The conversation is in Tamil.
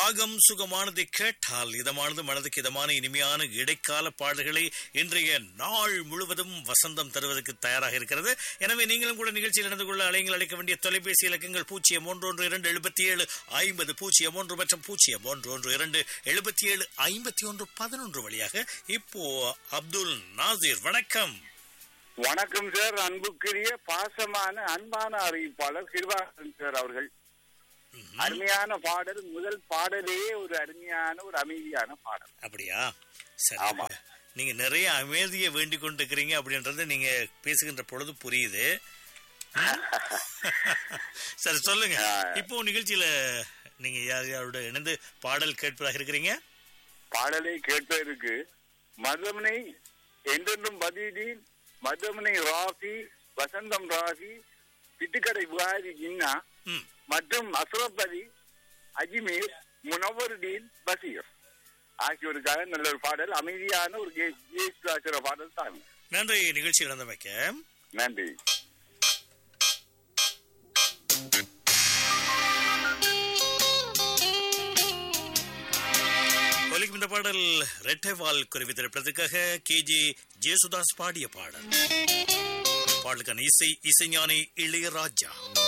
ராகம் சுகமானதை கேட்டால் இதமானது மனதுக்கு இதமான இனிமையான இடைக்கால பாடல்களை இன்றைய நாள் முழுவதும் வசந்தம் தருவதற்கு தயாராக இருக்கிறது எனவே நீங்களும் கூட நிகழ்ச்சியில் நடந்து கொள்ள அலைங்கள் அழைக்க வேண்டிய தொலைபேசி இலக்கங்கள் பூஜ்ஜியம் ஒன்று ஒன்று இரண்டு எழுபத்தி ஏழு ஐம்பது பூஜ்ஜியம் ஒன்று மற்றும் பூஜ்ஜியம் ஒன்று ஒன்று இரண்டு எழுபத்தி ஏழு ஐம்பத்தி ஒன்று பதினொன்று வழியாக இப்போ அப்துல் நாசிர் வணக்கம் வணக்கம் சார் அன்புக்குரிய பாசமான அன்பான அறிவிப்பாளர் சிறுவாசன் சார் அவர்கள் அருமையான பாடல் முதல் பாடலே ஒரு அருமையான ஒரு அமைதியான பாடல் அப்படியா சரி ஆமா. நீங்க நிறைய அமைதியை வேண்டிக் கொண்டிருக்கிறீங்க அப்படின்றது நீங்க பேசுகின்ற பொழுது புரியுது சரி சொல்லுங்க ஆ. இப்போ நிகழ்ச்சியில நீங்க யார் யாரோட இணைந்து பாடல் கேட்பதாக இருக்கிறீங்க பாடலை கேட்பதற்கு மதமனை என்றென்றும் பதிதீன் மதமனை ராசி வசந்தம் ராசி பிட்டுக்கடை புகாரி ஜின்னா ம் மற்றும் அஸ்ரப் அலி அஜ்மீர் முனவருதீன் பசீர் ஆகியோருக்காக நல்ல ஒரு பாடல் அமைதியான ஒரு கே பாடல் தான் நன்றி நிகழ்ச்சியில் நடந்தமைக்க நன்றி ஒலிக்கும் இந்த பாடல் ரெட்டைவால் குருவி திரைப்படத்துக்காக கே ஜே ஜேசுதாஸ் பாடிய பாடல் பாடலுக்கான இசை இசைஞானி இளையராஜா